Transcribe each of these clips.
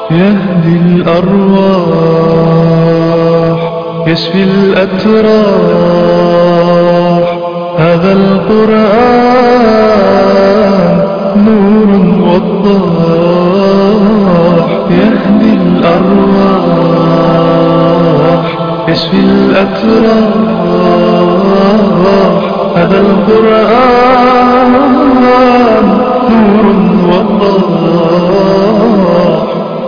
يهدي الأرواح يشفي الأتراح هذا القرآن نور وضاح يهدي الأرواح يشفي الأتراح هذا القرآن نور وضاح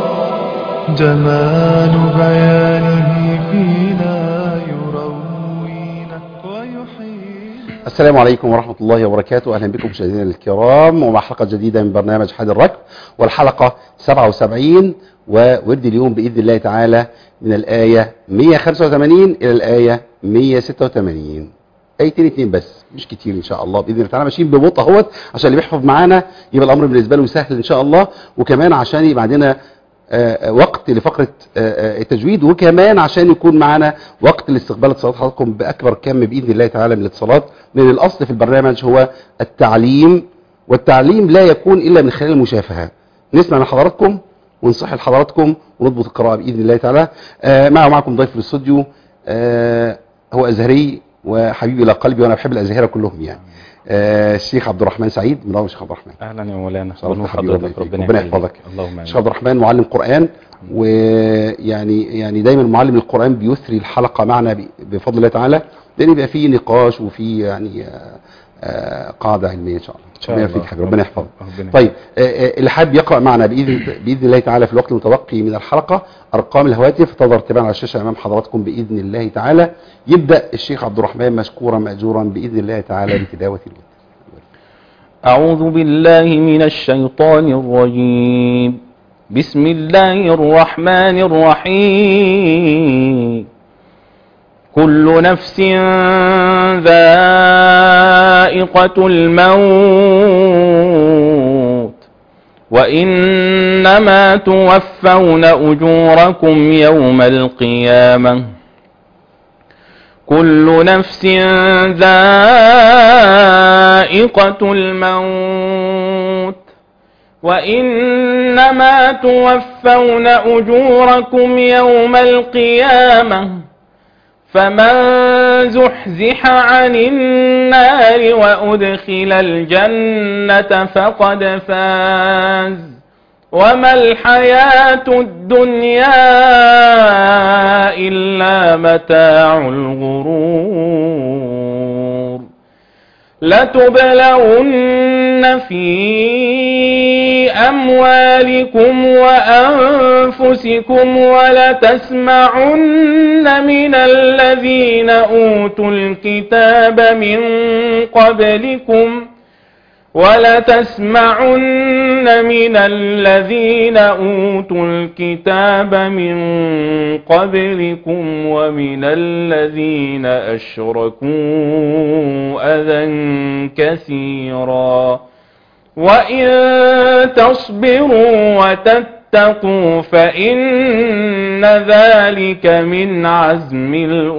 جمال بيانه فينا يروينا ويحيينا السلام عليكم ورحمة الله وبركاته أهلا بكم مشاهدينا الكرام ومع حلقة جديدة من برنامج حاد الركب والحلقة 77 وورد اليوم بإذن الله تعالى من الآية 185 إلى الآية 186 ايتين اتنين بس مش كتير ان شاء الله باذن الله تعالى ماشيين ببطء اهوت عشان اللي بيحفظ معانا يبقى الامر بالنسبه له سهل ان شاء الله وكمان عشان يبقى عندنا آه، وقت لفقره آه، آه، التجويد وكمان عشان يكون معانا وقت لاستقبال اتصالات حضراتكم باكبر كم باذن الله تعالى من الاتصالات لان الاصل في البرنامج هو التعليم والتعليم لا يكون الا من خلال المشافهه نسمع من حضراتكم ونصح لحضراتكم ونضبط القراءه باذن الله تعالى آه، معي ومعكم ضيف في الاستوديو آه، هو ازهري وحبيبي الى قلبي وانا بحب الازهره كلهم يعني آه، الشيخ عبد الرحمن سعيد من الشيخ عبد الرحمن اهلا يا مولانا شرفت بنور حبيبي حضرتك ربنا ربنا يحفظك. يحفظك اللهم الشيخ عبد امين الرحمن معلم قرآن ويعني يعني دايما معلم القرآن بيثري الحلقة معنا ب- بفضل الله تعالى لأن يبقى فيه نقاش وفيه يعني آه، آه، قاعدة علمية إن شاء الله إن شاء ربنا الله. يفيك حبيبي ربنا يحفظك ربنا طيب آه، آه، اللي حابب يقرأ معنا بإذن بإذن الله تعالى في الوقت المتبقي من الحلقة أرقام الهواتف تظهر تباعا على الشاشة أمام حضراتكم بإذن الله تعالى يبدأ الشيخ عبد الرحمن مشكورا مأجورا بإذن الله تعالى بتلاوة الوتر أعوذ بالله من الشيطان الرجيم بسم الله الرحمن الرحيم كل نفس ذائقة الموت وإنما توفون أجوركم يوم القيامة كل نفس ذائقة الموت وإنما توفون أجوركم يوم القيامة فمن زحزح عن النار وأدخل الجنة فقد فاز وما الحياة الدنيا إلا متاع الغرور لتبلون في أموالكم وأنفسكم ولتسمعن من الذين أوتوا الكتاب من قبلكم ولتسمعن من الذين أوتوا الكتاب من قبلكم ومن الذين أشركوا أذى كثيرا وإن تصبروا وتتقوا فإن ذلك من عزم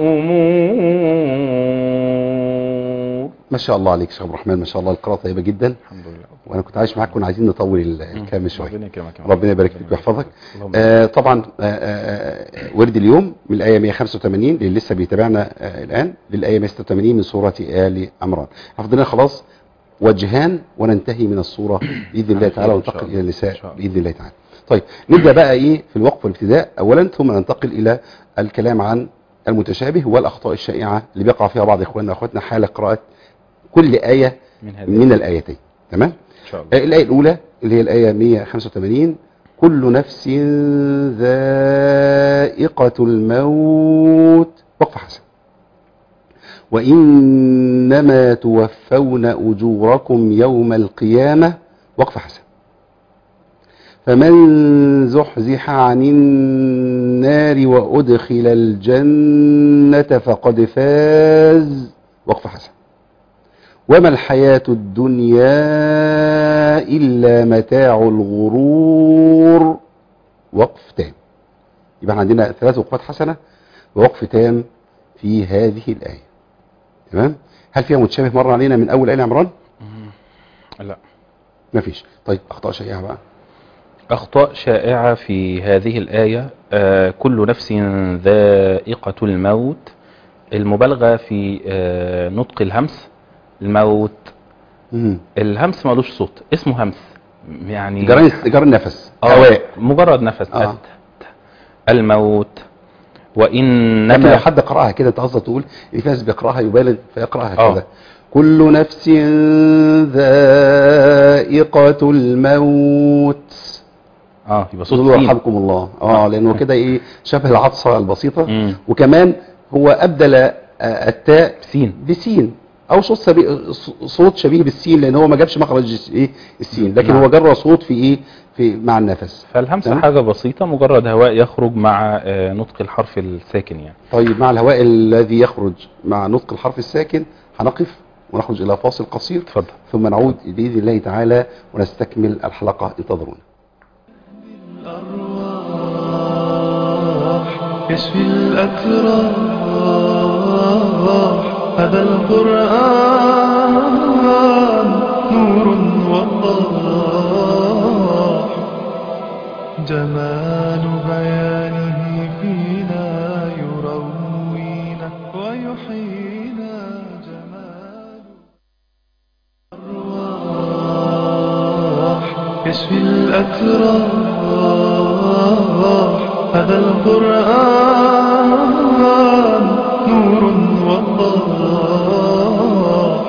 الأمور ما شاء الله عليك شيخ عبد الرحمن ما شاء الله القراءة طيبة جدا الحمد لله وانا كنت عايش معاك كنا عايزين نطول ال- الكلام شويه ربنا يكرمك يا ربنا يبارك فيك ويحفظك اللهم آه طبعا آه آه آه، ورد اليوم من الايه 185 اللي لسه بيتابعنا آه الان للايه 186 من سوره ال عمران حفظنا خلاص وجهان وننتهي من الصوره باذن الله تعالى إن شاء وننتقل الله. الى النساء إن شاء الله. باذن الله تعالى طيب نبدا بقى ايه في الوقف والابتداء اولا ثم ننتقل الى الكلام عن المتشابه والاخطاء الشائعه اللي بيقع فيها بعض اخواننا واخواتنا حال قراءه كل ايه من هذا من الايتين تمام إن شاء الله آه، الآية الأولى اللي هي الآية 185 كل نفس ذائقة الموت وقف حسن وإنما توفون أجوركم يوم القيامة وقف حسن فمن زحزح عن النار وأدخل الجنة فقد فاز وقف حسن وما الحياة الدنيا إلا متاع الغرور وقف تام يبقى احنا عندنا ثلاث وقفات حسنة ووقف تام في هذه الآية تمام هل فيها متشابه مر علينا من أول آل عمران لا ما فيش طيب أخطاء شائعة بقى أخطاء شائعة في هذه الآية آه، كل نفس ذائقة الموت المبالغة في آه، نطق الهمس الموت مم. الهمس ملوش صوت اسمه همس يعني جرى جرى النفس آه، هواء مجرد نفس آه. آه. الموت لكن لو وإنما حد قراها كده انت قصدك تقول ان في ناس بيقراها يبالغ فيقراها آه. كده كل نفس ذائقة الموت اه يبقى صوت قولوا سين يرحمكم الله اه لانه كده ايه شبه العطسة البسيطة مم. وكمان هو ابدل آه، التاء سين بسين او صوت سبي... صوت شبيه بالسين لان هو ما جابش مخرج ايه السين لكن نعم. هو جرى صوت في ايه في مع النفس فالهمس تمام. حاجة بسيطة مجرد هواء يخرج مع آه، نطق الحرف الساكن يعني طيب مع الهواء الذي يخرج مع نطق الحرف الساكن هنقف ونخرج الى فاصل قصير اتفضل ثم نعود باذن الله تعالى ونستكمل الحلقه انتظرونا الأرواح يشفي الأتراح هذا القرآن نور وضاح جمال بيانه فينا يروينا ويحيينا جمال الأرواح يشفي الأتراح هذا القرآن نور وضاح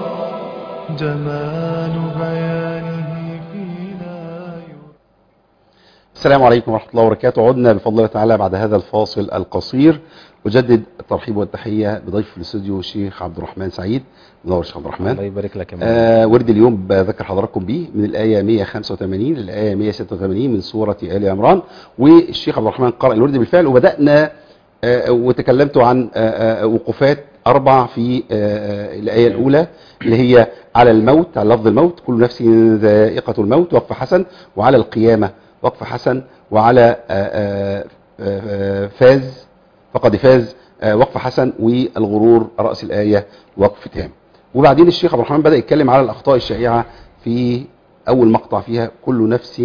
جمال بيانه فينا يروي السلام عليكم ورحمه الله وبركاته عدنا بفضل الله تعالى بعد هذا الفاصل القصير اجدد الترحيب والتحيه بضيف في الاستوديو الشيخ عبد الرحمن سعيد منور الشيخ عبد الرحمن الله يبارك لك يا مولانا. آه ورد اليوم بذكر حضراتكم به من الآية 185 للآية 186 من سورة آل عمران والشيخ عبد الرحمن قرأ الورد بالفعل وبدأنا آه وتكلمت عن آه آه وقوفات أربع في آه آه الآية الأولى اللي هي على الموت على لفظ الموت كل نفس ذائقة الموت وقف حسن وعلى القيامة وقف حسن وعلى آه آه آه آه فاز فقد فاز آه وقف حسن والغرور رأس الآية وقف تام وبعدين الشيخ عبد الرحمن بدأ يتكلم على الأخطاء الشائعة في أول مقطع فيها كل نفس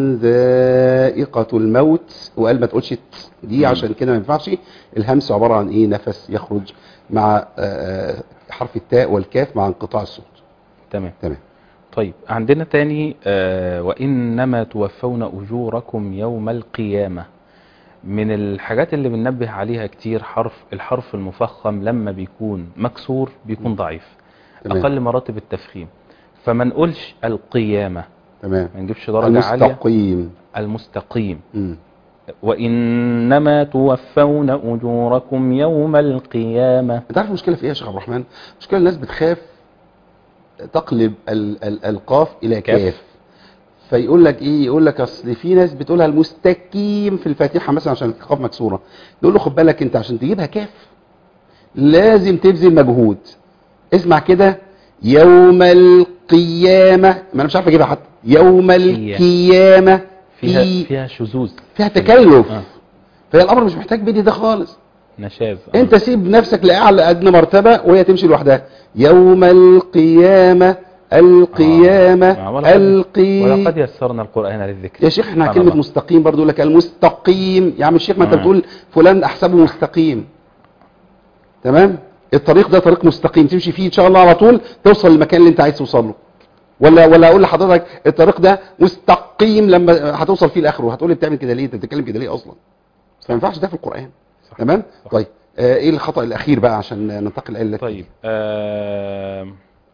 ذائقة الموت وقال ما تقولش ت- دي مم. عشان كده ما ينفعش الهمس عبارة عن إيه نفس يخرج مع آه، حرف التاء والكاف مع انقطاع الصوت تمام تمام طيب عندنا تاني آه وإنما توفون أجوركم يوم القيامة من الحاجات اللي بننبه عليها كتير حرف الحرف المفخم لما بيكون مكسور بيكون ضعيف تمام. أقل مراتب التفخيم فما نقولش القيامة تمام ما نجيبش درجة عالية المستقيم المستقيم مم. وإنما توفون أجوركم يوم القيامة انت عارف المشكله في ايه يا شيخ عبد الرحمن المشكله الناس بتخاف تقلب ال ال القاف الى كاف. كاف فيقول لك ايه يقول لك اصل في ناس بتقولها المستقيم في الفاتحه مثلا عشان القاف مكسوره نقول له خد بالك انت عشان تجيبها كاف لازم تبذل مجهود اسمع كده يوم القيامه ما انا مش عارف اجيبها حتى يوم القيامه فيها في فيها شذوذ فيها تكلف آه. فهي الامر مش محتاج بدي ده خالص نشاز آه. انت سيب نفسك لاعلى ادنى مرتبه وهي تمشي لوحدها يوم القيامه القيامه آه. ولقد- القي ولقد يسرنا القرآن للذكر يا شيخ احنا سبحان كلمه الله. مستقيم برضو لك المستقيم يا عم الشيخ ما انت آه. بتقول فلان احسبه مستقيم تمام الطريق ده طريق مستقيم تمشي فيه ان شاء الله على طول توصل للمكان اللي انت عايز توصل له ولا ولا اقول لحضرتك الطريق ده مستقيم لما هتوصل فيه لاخره هتقول لي بتعمل كده ليه انت بتتكلم كده ليه اصلا فما ينفعش ده في القران صح. تمام صح. طيب آه ايه الخطا الاخير بقى عشان ننتقل الى التي طيب آه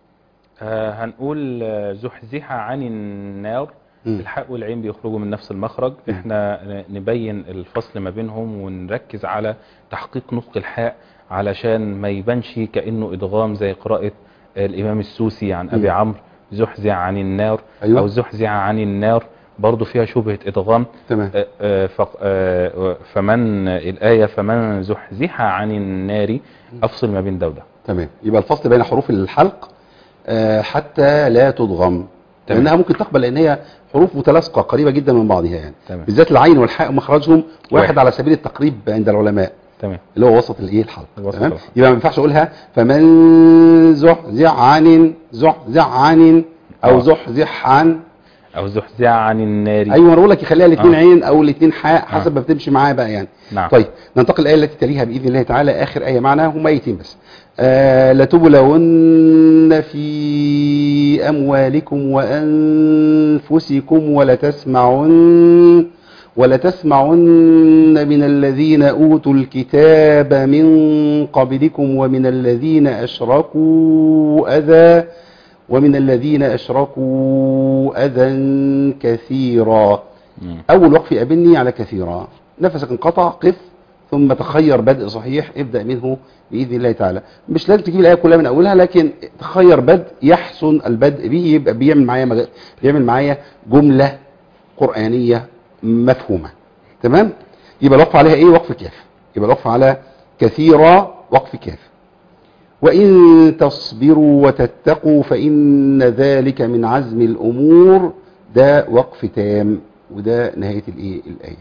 آه هنقول آه، زحزح عن النار مم. الحاء والعين بيخرجوا من نفس المخرج مم. احنا ن- نبين الفصل ما بينهم ونركز على تحقيق نطق الحاء علشان ما يبانش كأنه إدغام زي قراءة الإمام السوسي عن أبي مم. عمرو زحزح عن النار أيوة. أو زحزح عن النار برضو فيها شبهة إدغام تمام آه، آه، فق- آه، فمن الآية فمن زحزح عن النار أفصل ما بين ده وده تمام يبقى الفصل بين حروف الحلق آه حتى لا تضغم تمام. لانها ممكن تقبل لان هي حروف متلاصقه قريبه جدا من بعضها يعني تمام بالذات العين والحاء مخرجهم واحد, واحد. على سبيل التقريب عند العلماء تمام اللي هو وسط الايه الحلق الوسط تمام الحلق. يبقى ما ينفعش اقولها فمن زحزح عن زحزح عن او آه. زحزح عن او زحزح عن النار ايوه انا بقول لك يخليها الاثنين آه. عين او الاثنين حاء حسب آه. ما بتمشي معاه بقى يعني نعم طيب ننتقل الايه التي تليها باذن الله تعالى اخر ايه معنا هم ايتين بس آه لتبلون في اموالكم وانفسكم ولتسمعن ولتسمعن من الذين اوتوا الكتاب من قبلكم ومن الذين اشركوا اذى ومن الذين اشركوا اذى كثيرا مم. اول وقف يقابلني على كثيرا نفسك انقطع قف ثم تخير بدء صحيح ابدا منه باذن الله تعالى مش لازم تجيب الايه كلها من اولها لكن تخير بدء يحسن البدء به يبقى بيعمل معايا مج... بيعمل معايا جمله قرانيه مفهومه تمام يبقى الوقف عليها ايه وقف كاف يبقى الوقف على كثيرا وقف كاف وإن تصبروا وتتقوا فإن ذلك من عزم الأمور ده وقف تام وده نهاية الإيه الآية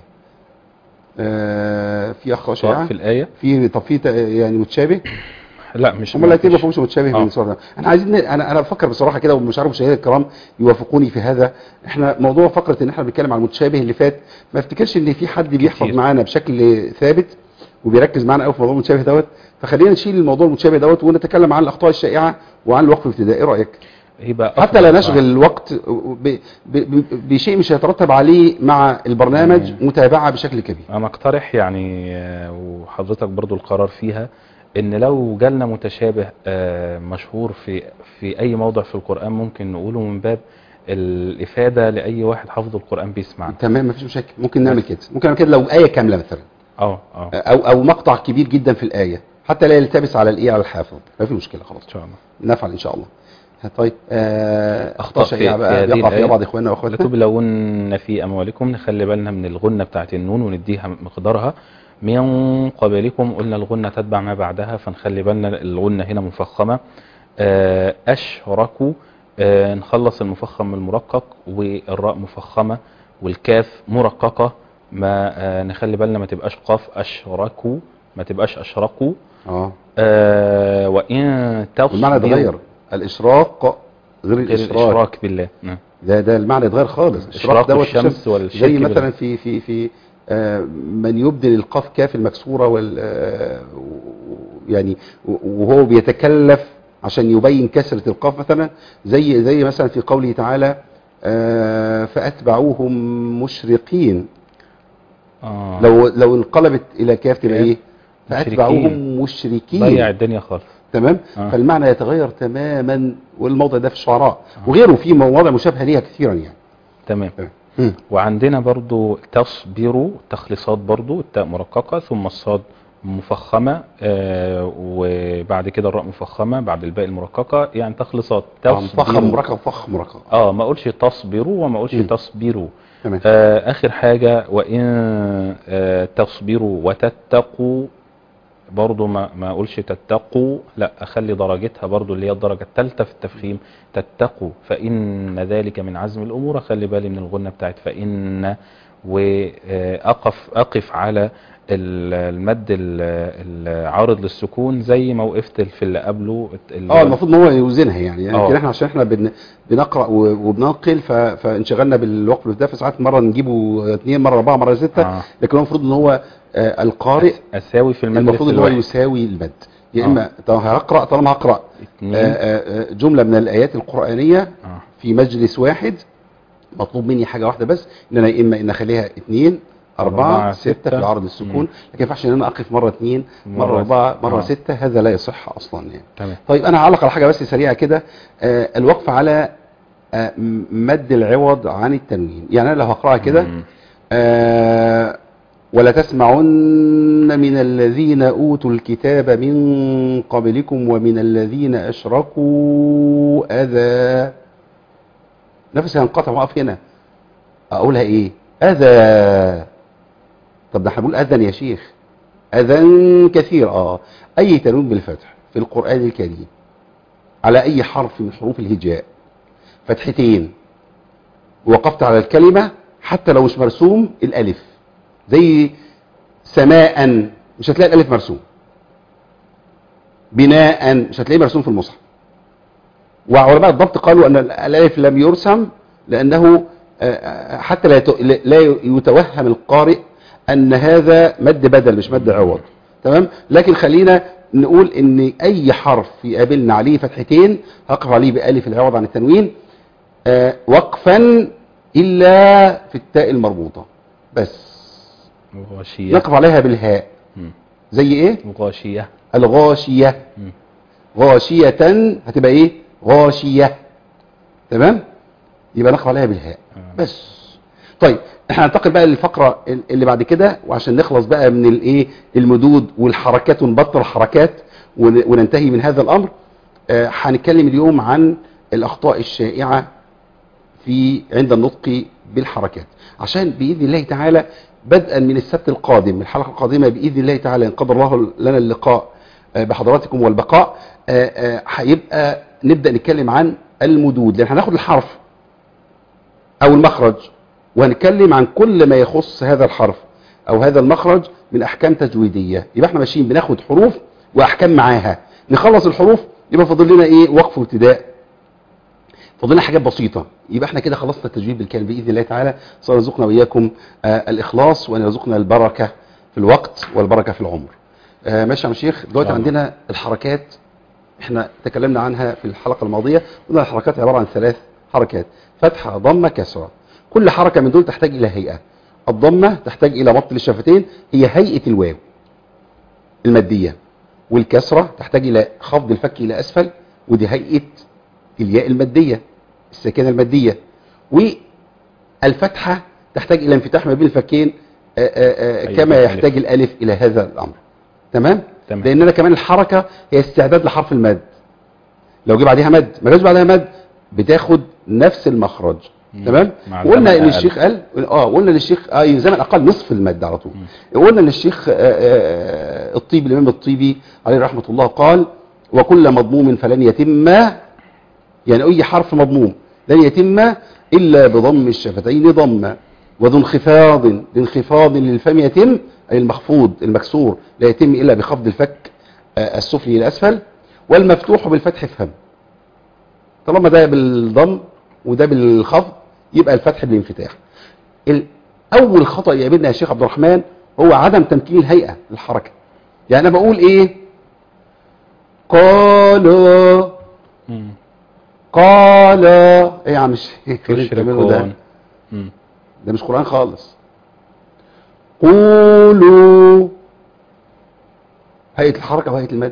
آه في أخ شائعة في الآية في طب في ت- يعني متشابه لا مش هم الاثنين ما فيش. فيهمش متشابه آه. من الصورة ده. احنا عايزين ن- انا انا بفكر بصراحه كده ومش عارف مشاهدينا الكرام يوافقوني في هذا احنا موضوع فقره ان احنا بنتكلم عن المتشابه اللي فات ما افتكرش ان في حد بيحفظ كتير. معانا بشكل ثابت وبيركز معانا قوي في موضوع المتشابه دوت فخلينا نشيل الموضوع المتشابه دوت ونتكلم عن الاخطاء الشائعه وعن الوقف الابتدائي ايه رايك يبقى حتى أفضل. لا آه. نشغل الوقت ب- ب- ب- بشيء مش هيترتب عليه مع البرنامج مم. متابعه بشكل كبير انا اقترح يعني آه، وحضرتك برضو القرار فيها ان لو جالنا متشابه آه، مشهور في في اي موضع في القرآن ممكن نقوله من باب الافادة لاي واحد حافظ القرآن بيسمعنا تمام مفيش مشاكل ممكن نعمل كده ممكن نعمل كده لو ايه كامله مثلا اه اه او او مقطع كبير جدا في الايه حتى لا يلتبس على الايه على الحافظ ما في مشكله خلاص ان شاء الله نفعل ان شاء الله طيب آه اخطاء في- شائعه في بقى هذه بيقع فيها الآية بعض اخواننا واخواتنا لتبلون في اموالكم نخلي بالنا من الغنة بتاعت النون ونديها مقدارها من قبلكم قلنا الغنة تتبع ما بعدها فنخلي بالنا الغنة هنا مفخمة آه، أشركوا آه، نخلص المفخم من المرقق والراء مفخمة والكاف مرققة ما آه، نخلي بالنا ما تبقاش قاف أشركوا ما تبقاش أشركوا اه آه، وإن تصبروا المعنى اتغير الاشراق غير غير الاشراك الإشراك بالله نعم. ده ده المعنى اتغير خالص إشراق دوت الشمس والشرك زي بالله. مثلا في في في آه، من يبدل القاف كاف المكسوره وال آه، و- يعني و- وهو بيتكلف عشان يبين كسره القاف مثلا زي زي مثلا في قوله تعالى آه، فاتبعوهم مشرقين آه. لو لو انقلبت الى كاف تبقى كاف. ايه فاتبعوهم مشركين ضيع الدنيا خالص تمام آه. فالمعنى يتغير تماما والموضع ده في الشعراء وغيره في مواضع مشابهه ليها كثيرا يعني تمام مم. وعندنا برضو تصبروا تخليصات برضو التاء مرققة ثم الصاد مفخمة آه وبعد كده الراء مفخمة بعد الباء المرققة يعني تخليصات آه، فخم تصبروا مركب فخم مركب اه ما اقولش تصبروا وما اقولش مم. تصبروا تمام آه اخر حاجة وان آه تصبروا وتتقوا برضو ما ما اقولش تتقوا لا اخلي درجتها برضو اللي هي الدرجة الثالثة في التفخيم تتقوا فان ذلك من عزم الامور اخلي بالي من الغنة بتاعت فان واقف اقف على ال- المد ال- العارض للسكون زي ما وقفت في اللي قبله ال- اه المفروض ان هو يوزنها يعني يمكن آه. احنا عشان احنا بن بنقرا و- وبننقل ف- فانشغلنا بالوقف ده فساعات مره نجيبه اثنين مره اربعه مره سته آه. لكن هو المفروض ان هو آه القارئ اساوي في المد المفروض في ان هو الواحد. يساوي المد يا آه. اما طب هقرا طالما هقرا اتنين. آه، آه، آه، جمله من الايات القرانيه آه. في مجلس واحد مطلوب مني حاجه واحده بس ان انا يا اما ان اخليها اثنين أربعة أربعة، ستة ستة. في العرض السكون مم. لكن ما ينفعش ان انا اقف مرة اثنين مرة مرة أربعة مرة آه. ستة هذا لا يصح اصلا يعني تمام طيب انا هعلق على حاجة بس سريعة كده آه الوقف على آه م- مد العوض عن التنوين يعني انا لو هقراها كده مم. آه ولا تسمعن من الذين اوتوا الكتاب من قبلكم ومن الذين اشركوا اذى نفسي هنقطع واقف هنا اقولها ايه اذى طب ده احنا بنقول اذن يا شيخ اذى كثير اه اي تنوين بالفتح في القران الكريم على اي حرف من حروف الهجاء فتحتين وقفت على الكلمه حتى لو مش مرسوم الالف زي سماء مش هتلاقي الالف مرسوم بناء مش هتلاقيه مرسوم في المصحف وعلماء الضبط قالوا ان الالف لم يرسم لانه آه، حتى لا يت- لا يتوهم القارئ ان هذا مد بدل مش مد عوض تمام لكن خلينا نقول ان اي حرف يقابلنا عليه فتحتين هقف عليه بالف العوض عن التنوين آه، وقفا الا في التاء المربوطه بس غاشية نقف عليها بالهاء مم. زي ايه غاشية الغاشيه مم. غاشيه هتبقى ايه غاشيه تمام يبقى نقف عليها بالهاء آه. بس طيب احنا هننتقل بقى للفقره اللي بعد كده وعشان نخلص بقى من الايه المدود والحركات ونبطل الحركات ون- وننتهي من هذا الامر آه، هنتكلم اليوم عن الاخطاء الشائعه في عند النطق بالحركات عشان باذن الله تعالى بدءا من السبت القادم الحلقه القادمه باذن الله تعالى ان قدر الله لنا اللقاء آه، بحضراتكم والبقاء آه، آه، هيبقى نبدا نتكلم عن المدود لان هناخد الحرف او المخرج وهنتكلم عن كل ما يخص هذا الحرف او هذا المخرج من احكام تجويديه يبقى احنا ماشيين بناخد حروف واحكام معاها نخلص الحروف يبقى فاضل لنا ايه وقف وابتداء فاضل لنا حاجات بسيطه يبقى احنا كده خلصنا التجويد بالكامل باذن الله تعالى صلى يرزقنا واياكم آه الاخلاص وان يرزقنا البركه في الوقت والبركه في العمر آه ماشي يا عم شيخ دلوقتي نعم. عندنا الحركات احنا تكلمنا عنها في الحلقه الماضيه قلنا الحركات عباره عن ثلاث حركات فتحه ضمه كسره كل حركه من دول تحتاج الى هيئه الضمه تحتاج الى مط للشفتين هي هيئه الواو الماديه والكسره تحتاج الى خفض الفك الى اسفل ودي هيئه الياء الماديه الساكنه الماديه والفتحه تحتاج الى انفتاح ما بين الفكين آه، آه، آه، أي كما الألف. يحتاج الالف الى هذا الامر تمام تمام. لان انا كمان الحركه هي استعداد لحرف المد لو جه بعدها مد ما جاش بعدها مد بتاخد نفس المخرج مم. تمام مع وقلنا الزمن ان أقل. الشيخ قال اه قلنا للشيخ اه يلزم اقل نصف المد على طول قلنا للشيخ آه، آه، الطيبي الامام الطيبي عليه رحمه الله قال وكل مضموم فلن يتم يعني اي حرف مضموم لن يتم الا بضم الشفتين ضما وذو انخفاض بانخفاض للفم يتم اي المخفوض المكسور لا يتم الا بخفض الفك آه، السفلي الى اسفل والمفتوح بالفتح فهم طالما ده بالضم وده بالخفض يبقى الفتح بالانفتاح ال- اول خطا يقابلنا يا شيخ عبد الرحمن هو عدم تمكين الهيئه للحركه يعني انا بقول ايه قالوا مم. قال ايه يا عم الشيخ اللي انت بتعمله ده تشركون مم. ده مش قران خالص قولوا هيئه الحركه وهيئه المد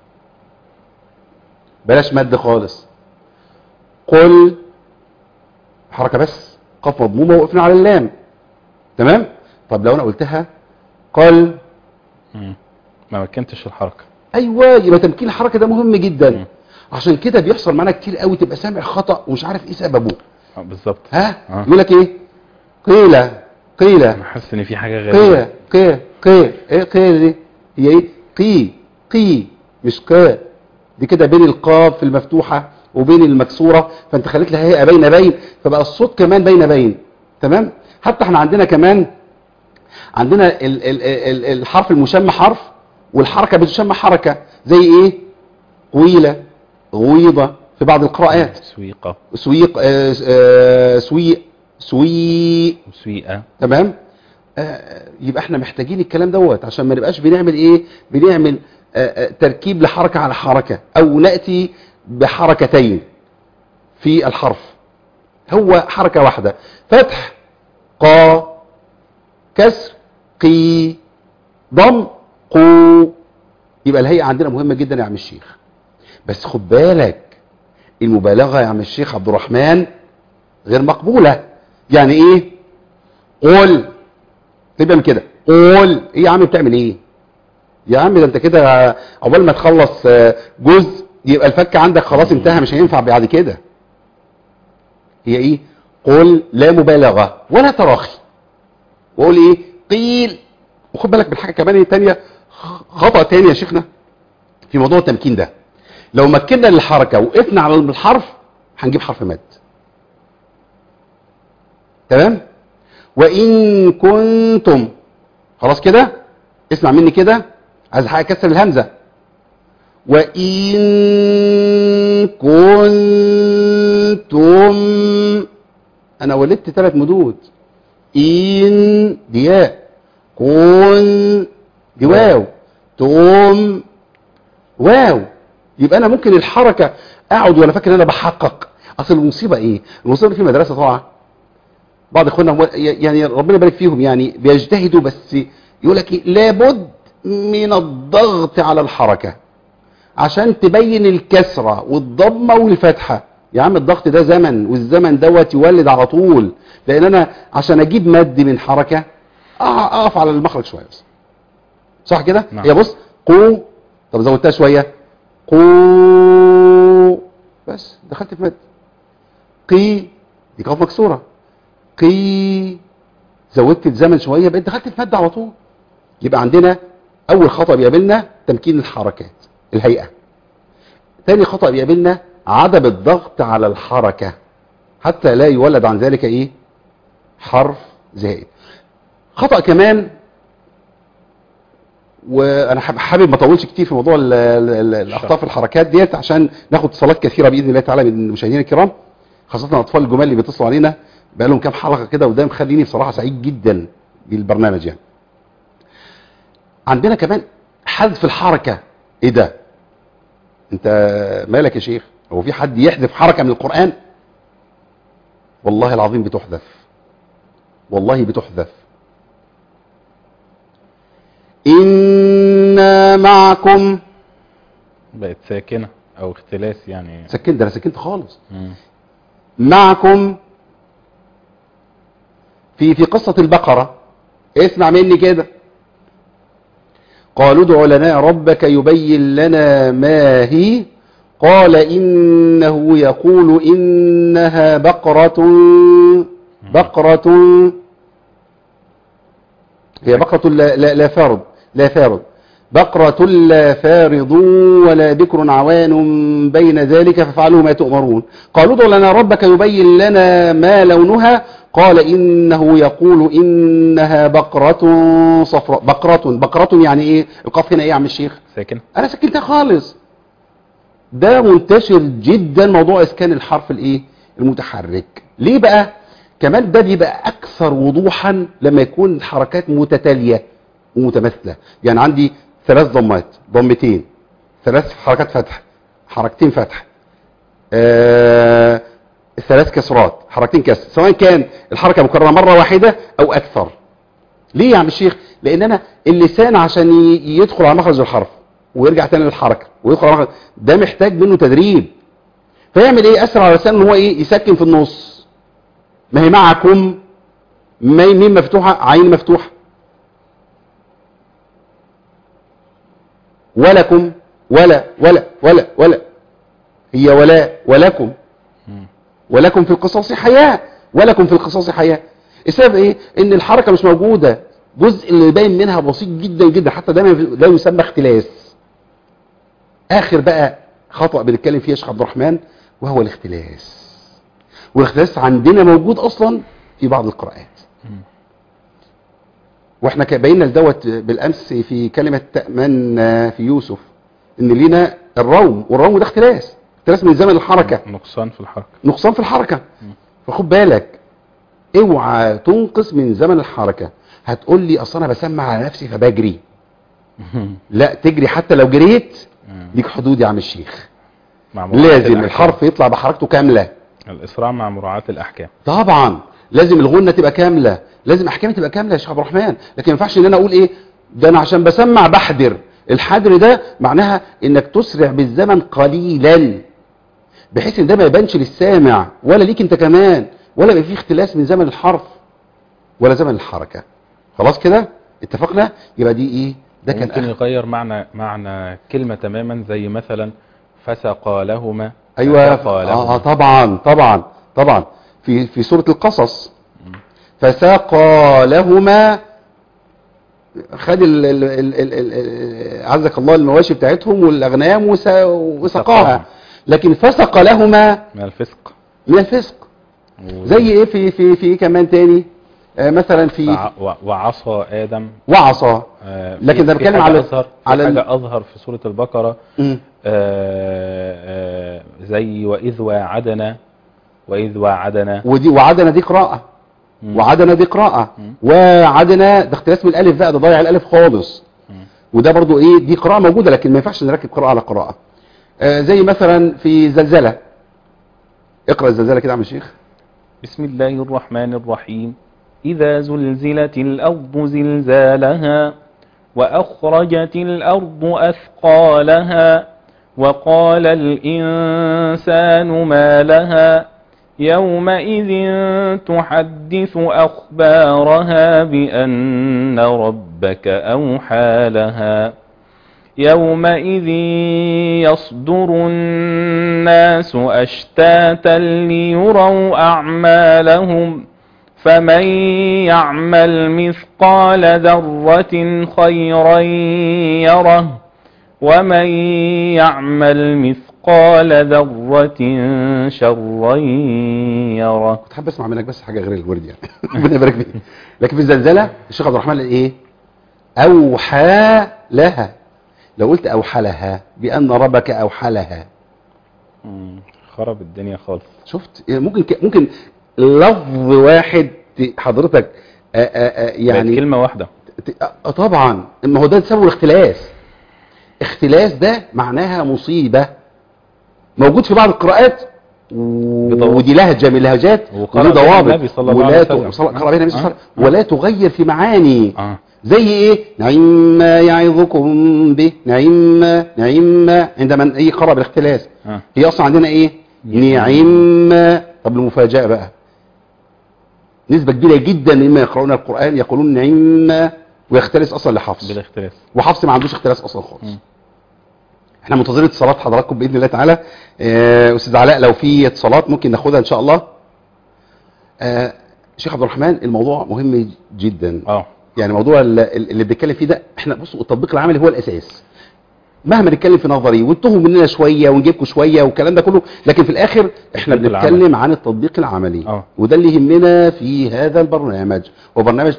بلاش مد خالص قل حركه بس قف مضمومه وقفنا على اللام تمام طب لو انا قلتها قل مم. ما مكنتش الحركة ايوه يبقى تمكين الحركه ده مهم مم. جدا عشان كده بيحصل معانا كتير قوي تبقى سامع خطا ومش عارف ايه سببه آه، بالظبط ها آه. يقول لك ايه قيل قيل انا حاسس ان في حاجة قيل غريبة قيل قيل ايه قيل دي هي ايه قي قي مش قا دي كده بين القاف المفتوحه وبين المكسوره فانت خليت لها هيئه بين بين فبقى الصوت كمان بين بين تمام حتى احنا عندنا كمان عندنا ال ال ال الحرف المشمع حرف والحركه بتشمع حركه زي ايه قويله غويضه في بعض القراءات سويقة سويق آه، آه، سويق سويق وسويقة تمام آه، يبقى احنا محتاجين الكلام دوت عشان ما نبقاش بنعمل ايه بنعمل آه، آه، تركيب لحركة على حركة او نأتي بحركتين في الحرف هو حركة واحدة فتح قا كسر قي ضم قو يبقى الهيئة عندنا مهمة جدا يا عم الشيخ بس خد بالك المبالغة يا عم الشيخ عبد الرحمن غير مقبولة يعني ايه قول تبقى من كده قول ايه يا عم بتعمل ايه يا عم ده انت كده عقبال ما تخلص آه، جزء يبقى الفك عندك خلاص انتهى مش هينفع بعد كده هي ايه قول لا مبالغة ولا تراخي واقول ايه قيل وخد بالك من حاجه كمان تانية خطأ تاني يا شيخنا في موضوع التمكين ده لو مكنا للحركة وقفنا على الحرف هنجيب حرف مد تمام وإن كنتم خلاص كده اسمع مني كده عايز حاجة كسر الهمزة وإن كنتم انا ولدت ثلاث مدود ان دي ياء كون دي واو توم واو يبقى انا ممكن الحركه اقعد وانا فاكر ان انا بحقق اصل المصيبه ايه المصيبه في مدرسه طبعا بعض اخواننا هم- يعني ربنا يبارك فيهم يعني بيجتهدوا بس يقول لك إيه؟ لابد من الضغط على الحركه عشان تبين الكسره والضمه والفتحه يا عم الضغط ده زمن والزمن دوت يولد على طول لان انا عشان اجيب مد من حركه أع- اقف على المخرج شويه بس صح كده نعم. هي بص قو طب زودتها شويه قو بس دخلت في مد قي دي قاف مكسوره قي زودت الزمن شويه بقيت دخلت في مد على طول يبقى عندنا اول خطا بيقابلنا تمكين الحركات الهيئه تاني خطا بيقابلنا عدم الضغط على الحركه حتى لا يولد عن ذلك ايه حرف زائد خطا كمان وانا حاب- حابب ما اطولش كتير في موضوع ال- ال- ال- الاخطاء في الحركات ديت عشان ناخد اتصالات كثيره باذن الله تعالى من المشاهدين الكرام خاصه الاطفال الجمال اللي بيتصلوا علينا بقى لهم كام حلقه كده وده مخليني بصراحه سعيد جدا بالبرنامج يعني عندنا كمان حذف الحركه ايه ده انت مالك يا شيخ هو في حد يحذف حركه من القران والله العظيم بتحذف والله بتحذف إنا معكم بقت ساكنة او اختلاس يعني سكنت ده انا سكنت خالص مم. معكم في في قصة البقرة اسمع مني كده قالوا ادع لنا ربك يبين لنا ما هي قال إنه يقول إنها بقرة بقرة هي بقرة لا, لا, لا فارض لا فارض بقرة لا فارض ولا بكر عوان بين ذلك فافعلوا ما تؤمرون قالوا ادع لنا ربك يبين لنا ما لونها قال إنه يقول إنها بقرة صفراء بقرة بقرة يعني إيه القاف هنا إيه يا عم الشيخ ساكنة انا سكنتها خالص ده منتشر جدا موضوع اسكان الحرف الايه المتحرك ليه بقى كمان ده بيبقى اكثر وضوحا لما يكون الحركات متتاليه ومتماثله يعني عندي ثلاث ضمات ضمتين ثلاث حركات فتح حركتين فتح آه ثلاث كسرات حركتين كسر سواء كان الحركه مكرره مره واحده او اكثر ليه يا عم الشيخ لان انا اللسان عشان ي- يدخل على مخرج الحرف ويرجع تاني للحركه ويدخل على مخرج ده محتاج منه تدريب فيعمل ايه اسرع على لسانه ان هو ايه يسكن في النص ما هي معكم ما ميم مفتوحه عين مفتوحه ولكم ولا ولا ولا ولا هي ولا ولكم مم. ولكم في القصاص حياة ولكم في القصاص حياة السبب ايه ان الحركة مش موجودة جزء اللي باين منها بسيط جدا جدا حتى دايما ده يسمى اختلاس اخر بقى خطأ بنتكلم فيه يا شيخ عبد الرحمن وهو الاختلاس والاختلاس عندنا موجود اصلا في بعض القراءات مم. واحنا بينا لدوت بالامس في كلمة تأمن في يوسف ان لينا الروم والروم ده اختلاس اختلاس من زمن الحركة نقصان في الحركة نقصان في الحركة مم. فخد بالك اوعى تنقص من زمن الحركة هتقول لي اصل انا بسمع على نفسي فبجري لا تجري حتى لو جريت مم. ليك حدود يا عم الشيخ مع مراعاة لازم الأحكام. الحرف يطلع بحركته كاملة الإسراع مع مراعاة الأحكام طبعا لازم الغنة تبقى كاملة لازم احكامي تبقى كاملة يا شيخ عبد الرحمن لكن ما ينفعش ان انا اقول ايه ده انا عشان بسمع بحدر الحدر ده معناها انك تسرع بالزمن قليلا بحيث ان ده ما يبانش للسامع ولا ليك انت كمان ولا يبقى فيه اختلاس من زمن الحرف ولا زمن الحركة خلاص كده اتفقنا يبقى دي ايه ده كان ممكن آخر- يغير معنى معنى كلمة تماما زي مثلا فسقى لهما ايوه فسقى آه, لهما اه طبعا طبعا طبعا في في سورة القصص فساقى لهما خد ال ال ال ال ال عزك الله المواشي بتاعتهم والاغنام وس- وسقاها سقاها. لكن فسق لهما من الفسق من الفسق و- زي ايه في في في إيه كمان تاني آه مثلا في فع- و- وعصى آدم وعصى آه، في- لكن ده في بتكلم حاجة على- أظهر في على ال- حاجة أظهر في سورة البقرة مم. آه، آه، زي وإذ واعدنا وإذ وعدنا ودي وعدنا دي قراءة مم. وعدنا دي قراءة مم. وعدنا ده اختلاس من الالف بقى ده ضايع الالف خالص مم. وده برضو ايه دي قراءة موجودة لكن ما ينفعش نركب قراءة على قراءة آه زي مثلا في زلزلة اقرأ الزلزلة كده يا عم الشيخ بسم الله الرحمن الرحيم إذا زلزلت الأرض زلزالها وأخرجت الأرض أثقالها وقال الإنسان ما لها يومئذ تحدث أخبارها بأن ربك أوحى لها يومئذ يصدر الناس أشتاتا ليروا أعمالهم فمن يعمل مثقال ذرة خيرا يره ومن يعمل مثقال ذرة شرا يره كنت حابب اسمع منك بس حاجة غير الورد يعني ربنا يبارك فيك لكن في الزلزلة الشيخ عبد الرحمن قال ايه اوحى لها لو قلت اوحى لها بان ربك اوحى لها مم، خرب الدنيا خالص شفت إيه ممكن ك- ممكن لفظ واحد ت- حضرتك آآ آآ يعني يعني كلمة واحدة ت- آه طبعا ما هو ده سبب الاختلاس اختلاس ده معناها مصيبة موجود في بعض القراءات و- بضوابط. ودي لهجة من اللهجات وقرأ ودي بها ضوابط النبي صلى الله ولا عليه ت- وسلم. صلى- قرأ بها النبي صلى الله عليه آه. وسلم ولا تغير في معاني اه زي ايه نعم ما يعظكم به نعم ما نعم ما عندما ايه قرأ بالاختلاس اه هي اصلا عندنا ايه نعم طب المفاجأة بقى نسبة كبيرة جدا مما يقرؤون القرآن يقولون نعم ويختلس اصلا لحفص بالاختلاس وحفص ما عندوش اختلاس اصلا خالص مم. احنا منتظرين اتصالات حضراتكم باذن الله تعالى آه، استاذ علاء لو في اتصالات ممكن ناخدها ان شاء الله آه، شيخ عبد الرحمن الموضوع مهم جدا اه يعني موضوع ال- ال- اللي بنتكلم فيه ده احنا بصوا التطبيق العملي هو الاساس مهما نتكلم في نظري وانتهوا مننا شويه ونجيبكم شويه والكلام ده كله لكن في الاخر احنا التطبيق بنتكلم عن التطبيق العملي اه. وده اللي يهمنا في هذا البرنامج هو برنامج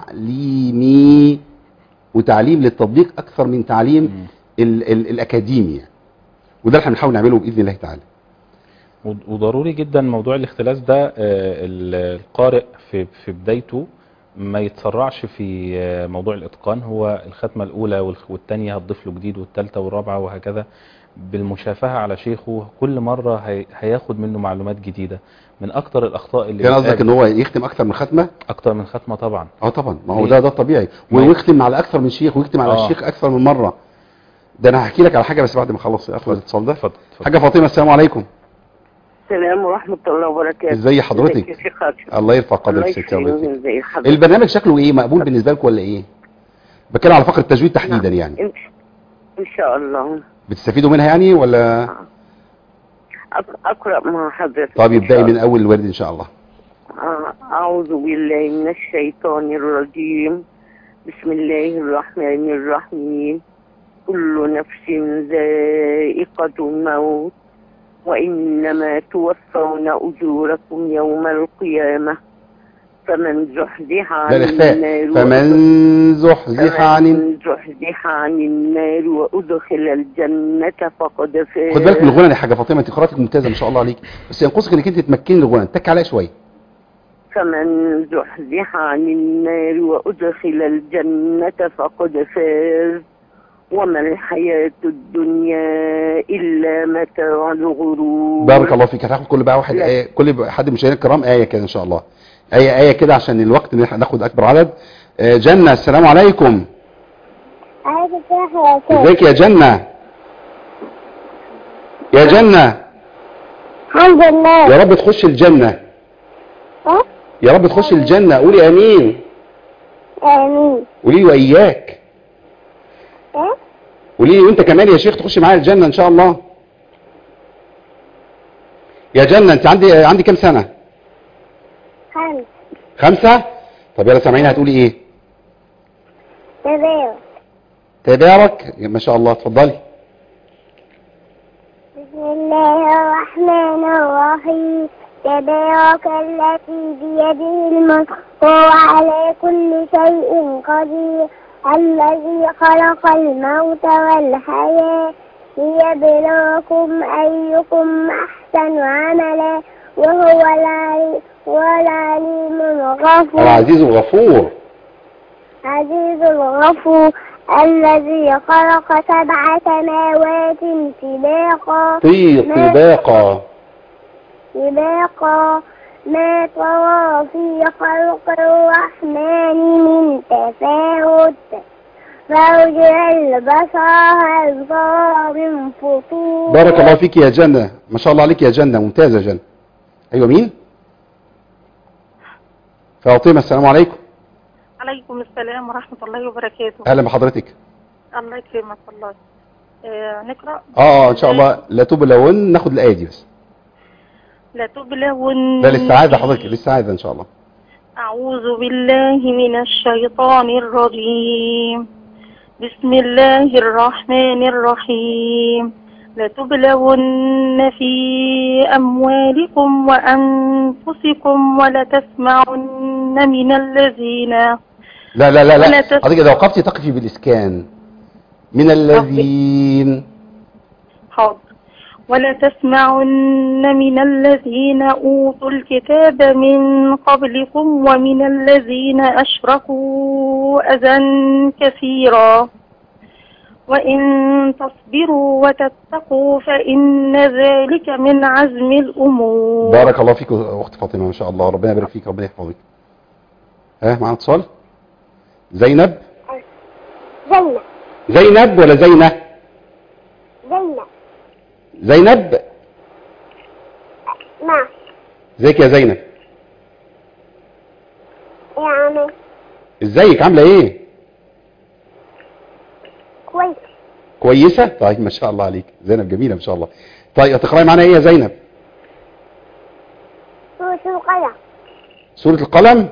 تعليمي وتعليم للتطبيق اكثر من تعليم مم. ال ال الاكاديمي يعني. وده اللي احنا بنحاول نعمله باذن الله تعالى ود- وضروري جدا موضوع الاختلاس ده آه، ال- القارئ في في بدايته ما يتسرعش في آه، موضوع الاتقان هو الختمه الاولى والخ- والثانيه هتضيف له جديد والثالثه والرابعه وهكذا بالمشافهه على شيخه كل مره هي- هياخد منه معلومات جديده من اكتر الاخطاء اللي كان قصدك بتقابل- ان هو يختم اكثر من ختمه اكتر من ختمه طبعا اه طبعا ما هو ليه؟ ده ده الطبيعي ما هي- ويختم على اكثر من شيخ ويختم على آه. الشيخ اكثر من مره ده انا هحكي لك على حاجه بس بعد ما اخلص اخد الاتصال ده اتفضل اتفضل. حاجه فاطمه السلام عليكم السلام ورحمة الله وبركاته ازي حضرتك؟ ازيك يا شيخ هاشم؟ الله يرفع الله قدرك ست يا يخليك الله ازي حضرتك البرنامج شكله ايه مقبول بالنسبه لكم ولا ايه بتكلم على فقره التجويد تحديدا يعني ان إن شاء الله بتستفيدوا منها يعني ولا أق- اقرأ مع حضرتك طب إن ابدأي شاء من الله. اول الورد ان شاء الله آه، أعوذ بالله من الشيطان الرجيم بسم الله الرحمن الرحيم كل نفس ذائقة الموت وإنما توفون أجوركم يوم القيامة فمن زحزح عن لا الاخفاء النار فمن زحزح عن فمن زحزح عن النار وأدخل الجنة فقد فاز خد بالك من الغنى يا حاجه فاطمه انت قراءتك ممتازه ما شاء الله عليك بس ينقصك انك انت تمكني الغنى تك عليها شويه فمن زحزح عن النار وأدخل الجنة فقد فاز وما الحياة الدنيا إلا متاع الغرور بارك الله فيك هتاخد كل بقى واحد لا. آية كل حد من مشاهدينا الكرام آية كده إن شاء الله آية آية كده عشان الوقت إن احنا ناخد أكبر عدد آه، جنة السلام عليكم عايزة تروح يا ازيك يا جنة يا جنة الحمد لله يا رب تخش الجنة ها يا رب تخش الجنة قولي آمين امين قولي لي وإياك ها قولي لي وأنت كمان يا شيخ تخش معايا الجنة إن شاء الله يا جنة أنت عندي عندي كام سنة خمس خمسة طب يلا سامعين هتقولي إيه تباوت تبارك ما شاء الله اتفضلي بسم الله الرحمن الرحيم تبارك الذي بيده الملك وهو على كل شيء قدير الذي خلق الموت والحياة ليبلوكم أيكم أحسن عملا وهو العلي- هو العليم الغفور العزيز الغفور عزيز الغفور الذي خلق سبع سماوات طباقا طي- ما- طباقا طباقا ما ترى في خلق الرحمن من تفاوت فارجع البصر هل ترى من فطور بارك الله فيك يا جنة ما شاء الله عليك يا جنة ممتازة يا جنة ايوه مين فاطمة السلام عليكم عليكم السلام ورحمة الله وبركاته اهلا بحضرتك الله يكرمك والله آه نقرأ اه اه ان شاء الله لا تبلون ناخد الايه دي بس لا تبلون ده للسعادة حضرتك للسعادة ان شاء الله أعوذ بالله من الشيطان الرجيم بسم الله الرحمن الرحيم لتبلون في أموالكم وأنفسكم ولتسمعن من الذين لا لا لا ولا لا تس- حضرتك اذا وقفتي تقفي بالاسكان من الذين حاضر ولا تسمعن من الذين أوتوا الكتاب من قبلكم ومن الذين أشركوا أذى كثيرا وإن تصبروا وتتقوا فإن ذلك من عزم الأمور بارك الله فيك اخت فاطمة ما شاء الله ربنا يبارك فيك ربنا يحفظك ها معنا اتصال زينب زينب زينب ولا زينة زينب زينب نعم ازيك يا زينب يعني ازيك عاملة ايه كويس كويسة طيب ما شاء الله عليك زينب جميلة ما شاء الله طيب هتقرأي معانا ايه يا زينب سورة القلم سورة القلم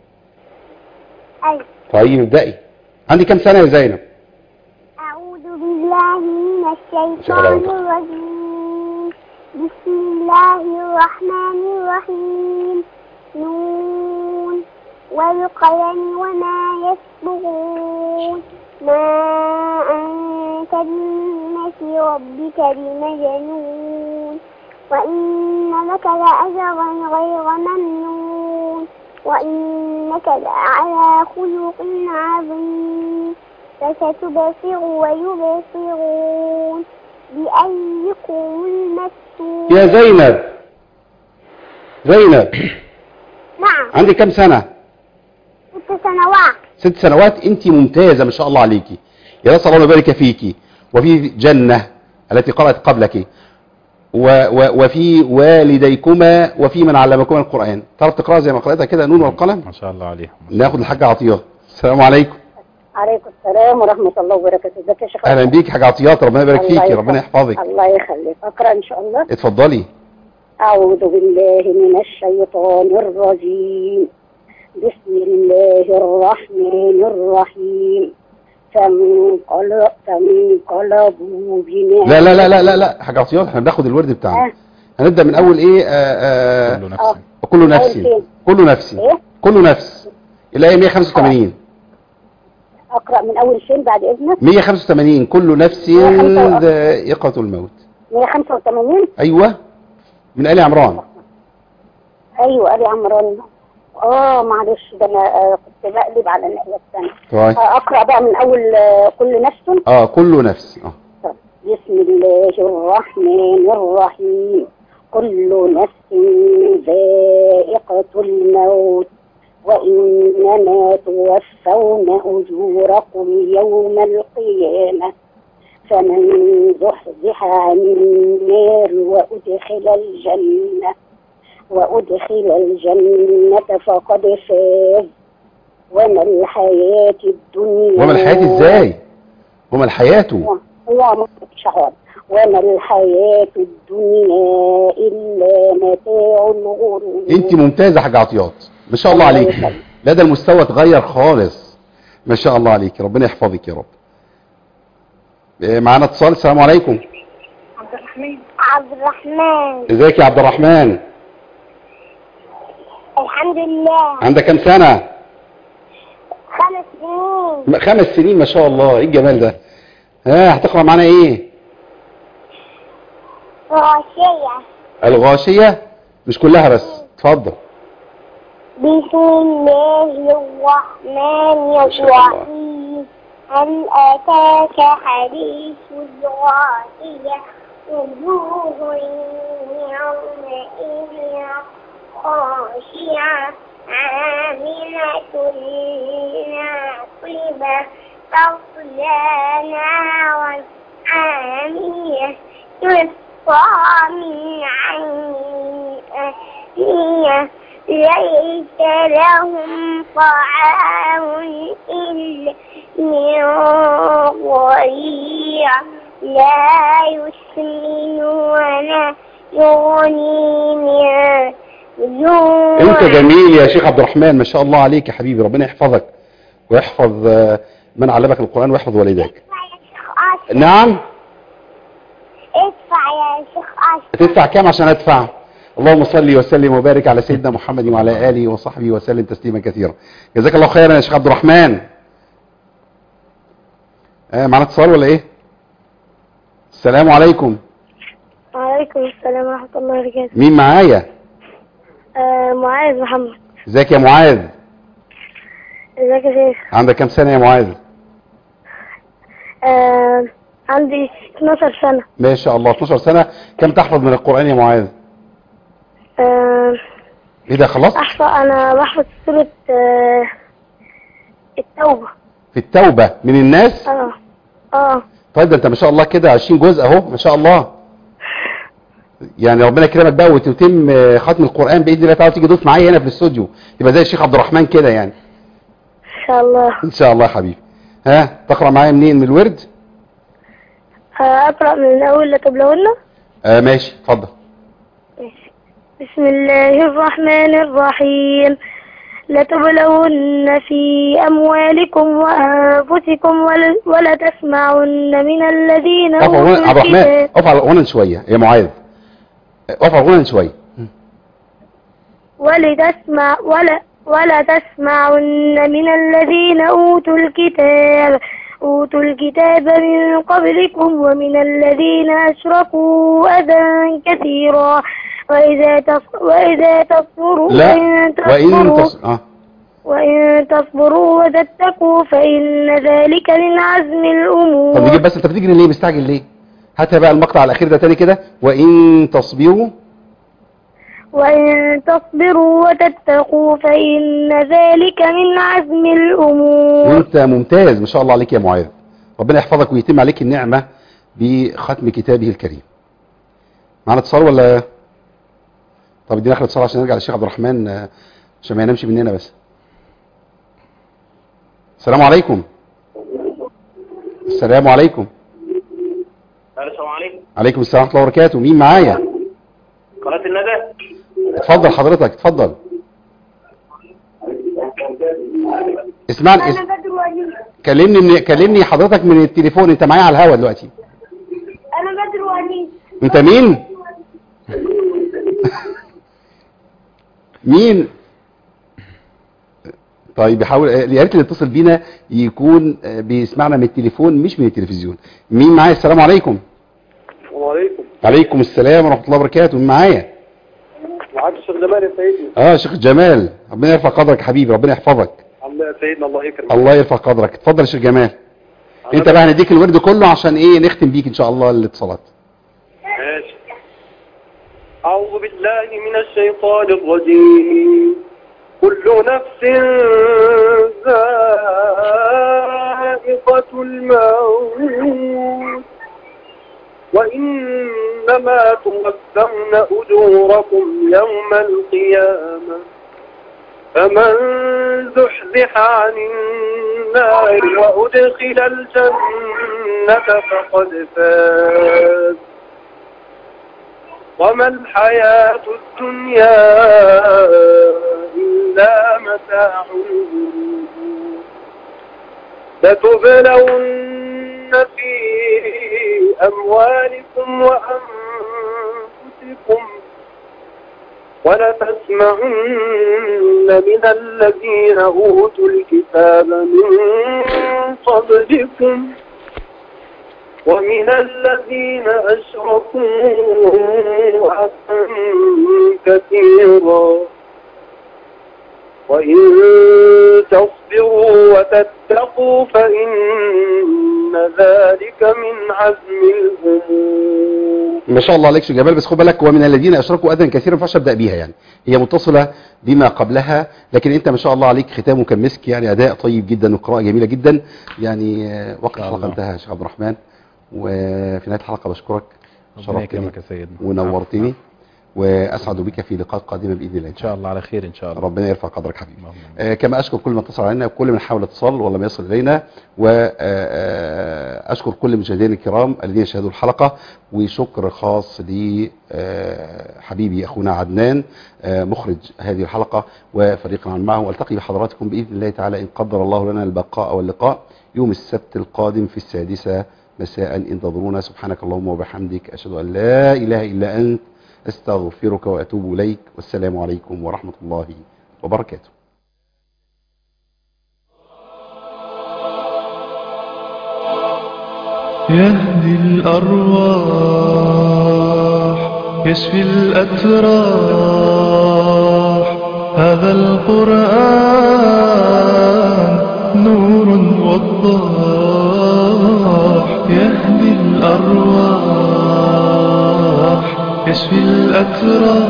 أي طيب ابدأي عندي كام سنة يا زينب أعوذ بالله من الشيطان شغلة الرجيم بسم الله الرحمن الرحيم نون والقلم وما يسطرون ما أنت بنعمة ربك بمجنون وإن لك لأجرا غير ممنون وإنك لعلى خلق عظيم فستبصر ويبصرون بأيكم المفتون يا زينب زينب نعم عندي كام سنة ست سنوات ست سنوات انت ممتازة ما شاء الله عليكي يا نسأل الله يبارك فيكي وفي جنة التي قرأت قبلك و و وفي والديكما وفي من علمكما القرآن تعرف تقرأ زي ما قرأتها كده نون والقلم ما شاء الله عليهم ناخد الحاج عطيات السلام عليكم عليكم السلام ورحمة الله وبركاته ازيك يا شيخ اهلا أحمد؟ بيك حاج عطيات ربنا يبارك الله فيكي يخليك. ربنا يحفظك الله يخليك أقرأ إن شاء الله اتفضلي أعوذ بالله من الشيطان الرجيم بسم الله الرحمن الرحيم فانقلب فانقلبوا بنعمة لا لا لا لا لا لا حاج عطيات احنا بناخد الورد بتاعنا آه. هنبدأ من اول ايه آه كله آه نفسي كل نفس أول فين؟ كل نفس إيه؟ كل نفس الآية 185 أقرأ من أول فين بعد إذنك 185 كل نفس 185. ذائقة الموت 185 أيوة من آل عمران أيوة أبي عمران آه معلش ده أنا آه، كنت بقلب على الناحية الثانية طيب آه، أقرأ بقى من أول آه، كل نفس اه كل نفس اه بسم الله الرحمن الرحيم كل نفس ذائقة الموت وإنما توفون أجوركم يوم القيامة فمن زحزح عن النار وأدخل الجنة وأدخل الجنة فقد فاز وما الحياة الدنيا وما الحياة ازاي وما الحياة هو شهر وما الحياة الدنيا إلا متاع الغرور انت ممتازة حاج عطيات ما شاء الله الله عليك يخليك. لا ده المستوى اتغير خالص ما شاء الله عليك ربنا يحفظك يا رب آه، معانا اتصال السلام عليكم عبد الرحمن عبد الرحمن ازيك يا عبد الرحمن الحمد لله عندك كام سنة خمس سنين خمس سنين ما شاء الله ايه الجمال ده ها هتقرأ معانا ايه غاشية الغاشية مش كلها بس اتفضل بسم الله الرحمن ما شاء الله. الرحيم هل أتاك حديث الغاشية وجوه يومئذ خاشعة عاملة ناصبة تصلى نارا حامية تسقى من عين آنية ليس لهم طعام إلا من ضريع لا يسمن ولا يغني من جوع انت جميل يا شيخ عبد الرحمن ما شاء الله عليك يا حبيبي ربنا يحفظك ويحفظ آه، من علمك القرآن ويحفظ والديك ادفع يا شيخ أشرف نعم ادفع يا شيخ أشرف هتدفع كام عشان ادفع اللهم صل وسلم وبارك على سيدنا محمد وعلى اله وصحبه وسلم تسليما كثيرا جزاك الله خيرا يا شيخ عبد الرحمن آه معنا اتصال ولا ايه السلام عليكم وعليكم السلام ورحمة الله وبركاته مين معايا آه معاذ محمد ازيك يا معاذ ازيك يا شيخ عندك كام سنة يا معاذ آه عندي 12 سنة ما شاء الله 12 سنة كم تحفظ من القرآن يا معاذ آه ايه ده خلصت أحفظ أنا بحفظ سورة آه التوبة في التوبة من الناس اه اه طيب ده انت ما شاء الله كده 20 جزء اهو ما شاء الله يعني ربنا يكرمك بقى وتتم آه، ختم القرآن بإذن الله تعالى تيجي تضيف معايا هنا في الاستوديو تبقى زي الشيخ عبد الرحمن كده يعني إن شاء الله ان شاء الله يا حبيبي ها تقرأ معايا منين من الورد آه أقرأ من الأول لتبلغنا آه ماشي اتفضل ماشي. بسم الله الرحمن الرحيم لتبلون في أموالكم وأنفسكم ول- ولتسمعن من الذين اقف على أوتوا عبد الرحمن الكتاب اقف على الغنى شوية يا معاذ اقف على الغنى شوية ولتسمع ولا ولا تسمعن من الذين أوتوا الكتاب أوتوا الكتاب من قبلكم ومن الذين أشركوا أذى كثيرا وإذا تص- وإذا تصبروا لا وإن وإن تصبروا تص... اه وإن تصبروا وتتقوا فإن ذلك من عزم طب الأمور نجيب بس انت بتجري ليه مستعجل ليه هاتها بقى المقطع الاخير ده تاني كده وان تصبروا وإن تصبروا وتتقوا فإن ذلك من عزم الأمور وانت ممتاز ما شاء الله عليك يا معاذ ربنا يحفظك ويتم عليك النعمة بختم كتابه الكريم معنا اتصال ولا طب ادينا اخر اتصال عشان نرجع للشيخ عبد الرحمن آه، عشان ما ينامش مننا بس السلام عليكم السلام عليكم السلام عليكم عليكم السلام ورحمه الله وبركاته مين معايا قناة الندى اتفضل حضرتك اتفضل اسمعني اس... أنا بدر وليد كلمني من... كلمني حضرتك من التليفون انت معايا على الهوا دلوقتي أنا بدر وليد انت مين مين طيب يحاول يا ريت اللي يتصل بينا يكون آه، بيسمعنا من التليفون مش من التلفزيون مين معايا السلام عليكم وعليكم عليكم السلام ورحمه الله وبركاته مين معايا معاك الشيخ جمال يا سيدي اه شيخ جمال ربنا يرفع قدرك يا حبيبي ربنا يحفظك الله يا سيدنا الله يكرمك الله يرفع قدرك اتفضل يا شيخ جمال انت بقى هنديك الورد كله عشان ايه نختم بيك ان شاء الله الاتصالات ماشي أعوذ بالله من الشيطان الرجيم كل نفس ذائقة الموت وإنما توفون أجوركم يوم القيامة فمن زحزح عن النار وأدخل الجنة فقد فاز وما الحياة الدنيا إلا متاع الغرور لتبلون في أموالكم وأنفسكم ولتسمعن من الذين أوتوا الكتاب من قبلكم ومن الذين أشركوا أذى كثيرا وإن تصبروا وتتقوا فإن ذلك من عزم الأمور ما شاء الله عليك شو جمال بس خد بالك ومن الذين اشركوا اذى كثيرا فاش ابدا بيها يعني هي متصله بما قبلها لكن انت ما شاء الله عليك ختامه كان مسك يعني اداء طيب جدا وقراءه جميله جدا يعني آه، وقت شاء الحلقه الله. انتهى يا شيخ عبد الرحمن وفي نهايه الحلقه بشكرك ربنا شرفتني يكرمك يا سيدنا ونورتني واسعد بك في لقاء قادمه باذن الله ان شاء الله على خير ان شاء الله ربنا يرفع قدرك حبيبي اللهم آه، كما اشكر كل من اتصل علينا وكل من حاول اتصال ولا ما يصل الينا واشكر كل مشاهدينا الكرام الذين شاهدوا الحلقه وشكر خاص لحبيبي اخونا عدنان آه، مخرج هذه الحلقه وفريق العمل معه والتقي بحضراتكم باذن الله تعالى ان قدر الله لنا البقاء واللقاء يوم السبت القادم في السادسه مساء انتظرونا سبحانك اللهم وبحمدك اشهد ان لا اله الا انت استغفرك واتوب اليك والسلام عليكم ورحمه الله وبركاته يهدي الأرواح يشفي الأتراح هذا القرآن نور وضاح يهدي الأرواح يشفي الأتراح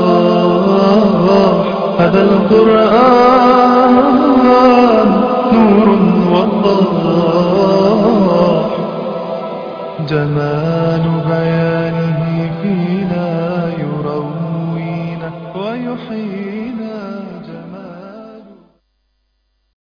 هذا القرآن نور وضاح جمال بيان